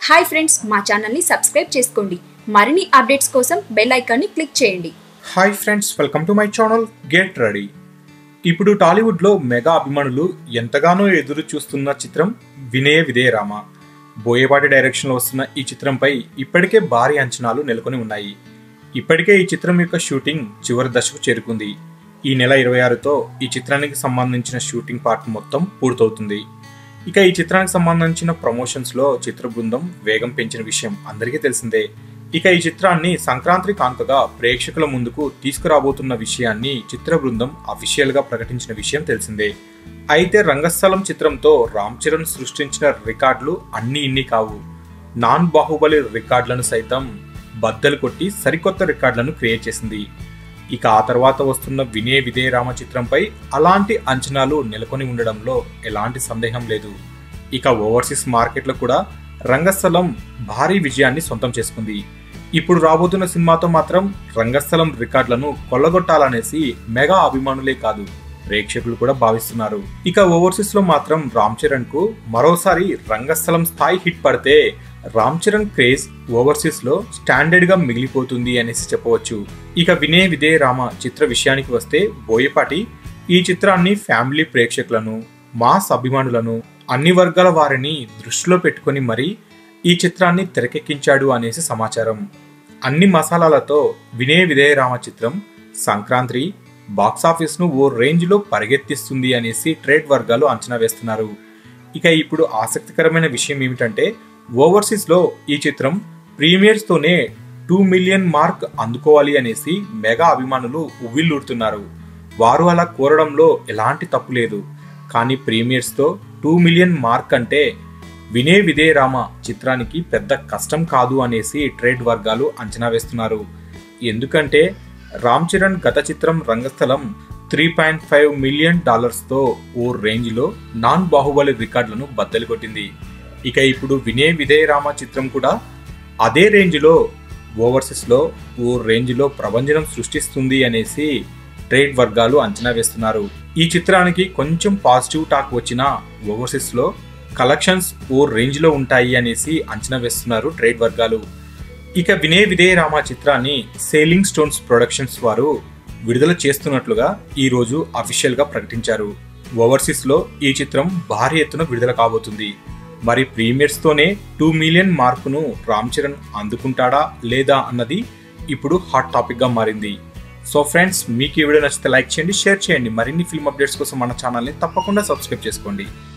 hi friends మా ఛానల్ని subscribe చేసుకోండి మరిన్ని అప్డేట్స్ కోసం బెల్ ఐకాన్ని క్లిక్ చేయండి hi friends welcome to my channel get ready ఇప్పుడు టాలీవుడ్లో మెగా అభిమానులు ఎంతగానో ఎదురు చూస్తున్న చిత్రం వినయ విధేయ రామ బోయేపాటి డైరెక్షన్లో వస్తున్న ఈ చిత్రంపై ఇప్పటికే భారీ అంచనాలు నెలకొని ఉన్నాయి ఇప్పటికే ఈ చిత్రం యొక్క షూటింగ్ చివరి దశకు చేరుకుంది ఈ నెల ఇరవై ఆరుతో ఈ చిత్రానికి సంబంధించిన షూటింగ్ పార్ట్ మొత్తం పూర్తవుతుంది ఇక ఈ చిత్రానికి సంబంధించిన ప్రమోషన్స్ లో చిత్ర బృందం వేగం పెంచిన విషయం అందరికీ తెలిసిందే ఇక ఈ చిత్రాన్ని సంక్రాంతి కానుకగా ప్రేక్షకుల ముందుకు తీసుకురాబోతున్న విషయాన్ని చిత్ర బృందం అఫీషియల్ గా ప్రకటించిన విషయం తెలిసిందే అయితే రంగస్థలం చిత్రంతో రామ్ చరణ్ సృష్టించిన రికార్డులు అన్ని ఇన్ని కావు నాన్ బాహుబలి రికార్డులను సైతం బద్దలు కొట్టి సరికొత్త రికార్డులను క్రియేట్ చేసింది ఇక ఆ తర్వాత వస్తున్న వినయ విధేయ రామ చిత్రంపై అలాంటి అంచనాలు నెలకొని ఉండడంలో ఎలాంటి సందేహం లేదు ఇక ఓవర్సీస్ మార్కెట్లో కూడా రంగస్థలం భారీ విజయాన్ని సొంతం చేసుకుంది ఇప్పుడు రాబోతున్న సినిమాతో మాత్రం రంగస్థలం రికార్డులను కొల్లగొట్టాలనేసి మెగా అభిమానులే కాదు ప్రేక్షకులు కూడా భావిస్తున్నారు ఇక ఓవర్సీస్ లో మాత్రం రామ్ చరణ్ కు మరోసారి రంగస్థలం స్థాయి హిట్ పడితే రామ్ చరణ్ క్రేజ్ ఓవర్సీస్ లో స్టాండర్డ్ గా మిగిలిపోతుంది అనేసి చెప్పవచ్చు ఇక వినయ విధేయ రామ చిత్ర విషయానికి వస్తే బోయపాటి ఈ చిత్రాన్ని ఫ్యామిలీ ప్రేక్షకులను మాస్ అభిమానులను అన్ని వర్గాల వారిని దృష్టిలో పెట్టుకొని మరీ ఈ చిత్రాన్ని తెరకెక్కించాడు అనేసి సమాచారం అన్ని మసాలాలతో వినయ విధేయ రామ చిత్రం సంక్రాంతి బాక్సాఫీస్ ను ఓ రేంజ్ లో పరిగెత్తిస్తుంది అనేసి ట్రేడ్ వర్గాలు అంచనా వేస్తున్నారు ఇక ఇప్పుడు ఆసక్తికరమైన విషయం ఏమిటంటే ఓవర్సీస్ లో ఈ చిత్రం ప్రీమియర్స్ తోనే టూ మిలియన్ మార్క్ అందుకోవాలి అనేసి మెగా అభిమానులు ఉవ్విల్లూడుతున్నారు వారు అలా కోరడంలో ఎలాంటి తప్పు లేదు కానీ ప్రీమియర్స్ తో టూ మిలియన్ మార్క్ అంటే వినే విధేయ రామ చిత్రానికి పెద్ద కష్టం కాదు అనేసి ట్రేడ్ వర్గాలు అంచనా వేస్తున్నారు ఎందుకంటే రామ్ చరణ్ గత చిత్రం Rangasthalam three point five million డాలర్స్తో ఓ రేంజ్లో నాన్ బాహుబలి రికార్డులను బద్దలు కొట్టింది ఇక ఇప్పుడు వినయ్ విధేయ రామ చిత్రం కూడా అదే రేంజ్లో ఓవర్సీస్లో ఓ రేంజ్లో ప్రభంజనం సృష్టిస్తుంది అనేసి ట్రేడ్ వర్గాలు అంచనా వేస్తున్నారు ఈ చిత్రానికి కొంచెం పాజిటివ్ టాక్ వచ్చినా ఓవర్సీస్లో కలెక్షన్స్ ఓ రేంజ్లో ఉంటాయి అనేసి అంచనా వేస్తున్నారు ట్రేడ్ వర్గాలు ఇక వినయ్ విధేయ రామ చిత్రాన్ని సేలింగ్ స్టోన్స్ ప్రొడక్షన్స్ వారు విడుదల చేస్తున్నట్లుగా ఈ రోజు అఫీషియల్ గా ప్రకటించారు ఓవర్సీస్ లో ఈ చిత్రం భారీ ఎత్తున విడుదల కాబోతుంది మరి ప్రీమియర్స్ తోనే టూ మిలియన్ మార్కును రామ్ చరణ్ అందుకుంటాడా లేదా అన్నది ఇప్పుడు హాట్ టాపిక్ గా మారింది సో ఫ్రెండ్స్ మీకు ఈ వీడియో నచ్చితే లైక్ చేయండి షేర్ చేయండి మరిన్ని ఫిల్మ్ అప్డేట్స్ కోసం మన ఛానల్ని తప్పకుండా సబ్స్క్రైబ్ చేసుకోండి